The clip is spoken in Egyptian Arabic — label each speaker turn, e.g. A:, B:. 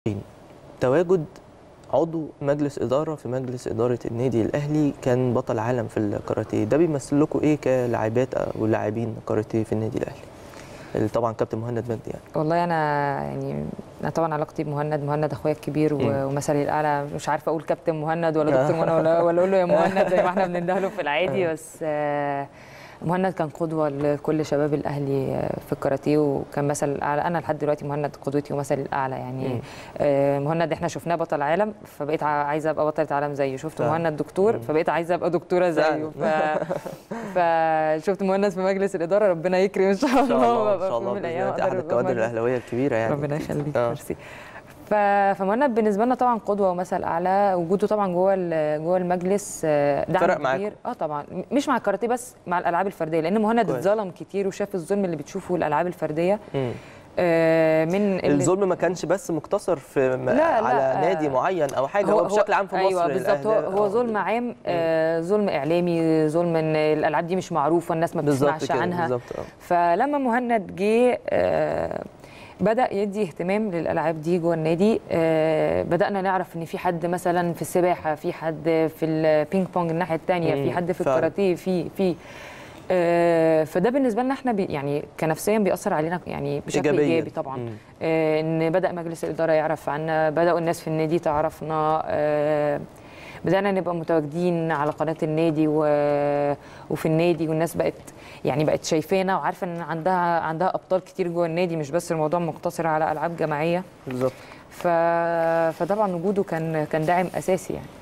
A: تواجد عضو مجلس إدارة في مجلس إدارة النادي الأهلي كان بطل عالم في الكاراتيه ده بيمثل لكم إيه كلاعبات أو لاعبين كاراتيه في النادي الأهلي اللي طبعا كابتن مهند مجدي يعني
B: والله انا يعني انا طبعا علاقتي بمهند مهند اخويا الكبير
A: مم.
B: و- ومثلي الاعلى مش عارفه اقول كابتن مهند ولا دكتور مهند ولا ولا اقول له يا مهند زي ما احنا بنندهله في العادي بس آه، مهند كان قدوه لكل شباب الاهلي آه، في الكاراتيه وكان مثل الاعلى انا لحد دلوقتي مهند قدوتي ومثلي الاعلى
A: مم.
B: يعني آه، مهند احنا شفناه بطل عالم فبقيت ع- عايزه ابقى بطله عالم زيه شفت
A: فعلا.
B: مهند دكتور
A: مم.
B: فبقيت عايزه ابقى دكتوره زيه ف... فشفت مهند في مجلس الاداره ربنا يكرم ان شاء
A: إن شاء الله
B: الله
A: إن شاء
B: في
A: الله
B: يوم من
A: بإذن
B: الأيام
A: الله أنت
B: أقدر
A: أحد
B: أبقى في
A: الكوادر
B: مجلس-
A: الأهلاوية الكبيرة يعني
B: ربنا يخليك
A: آه.
B: ميرسي ف... فمهند بالنسبه لنا طبعا قدوه ومثل اعلى وجوده طبعا جوه ال- جوه المجلس آه، دعم
A: فرق معاكم.
B: كبير اه طبعا م- مش مع الكاراتيه بس مع الالعاب الفرديه لان مهند
A: كويس.
B: اتظلم كتير وشاف الظلم اللي بتشوفه الالعاب الفرديه
A: مم.
B: آه، من اللي-
A: الظلم ما كانش بس مقتصر في م-
B: لا، لا،
A: على
B: آه.
A: نادي معين أو حاجة هو, بشكل عام في مصر
B: ايوه بالظبط هو,
A: الأهداف-
B: هو
A: آه.
B: ظلم عام آه ظلم اعلامي ظلم ان الالعاب دي مش معروفه الناس ما
A: بالظبط
B: بتسمعش
A: كده
B: عنها
A: بالظبط آه.
B: فلما مهند جه آه، بدا يدي اهتمام للالعاب دي جوه النادي آه، بدانا نعرف ان في حد مثلا في السباحه في حد في البينج بونج الناحيه الثانيه
A: مم،
B: في حد في
A: فعلا.
B: الكاراتيه في في آه، فده بالنسبه لنا احنا بي يعني كنفسيا بيأثر علينا يعني بشكل
A: إيجابياً.
B: ايجابي طبعا
A: مم.
B: آه، ان بدا مجلس الاداره يعرف عنا بداوا الناس في النادي تعرفنا آه، بدانا نبقى متواجدين على قناه النادي و... وفي النادي والناس بقت يعني بقت شايفانا وعارفه ان عندها عندها ابطال كتير جوه النادي مش بس الموضوع مقتصر على العاب جماعيه
A: بالظبط
B: ف... فطبعا وجوده كان كان داعم اساسي يعني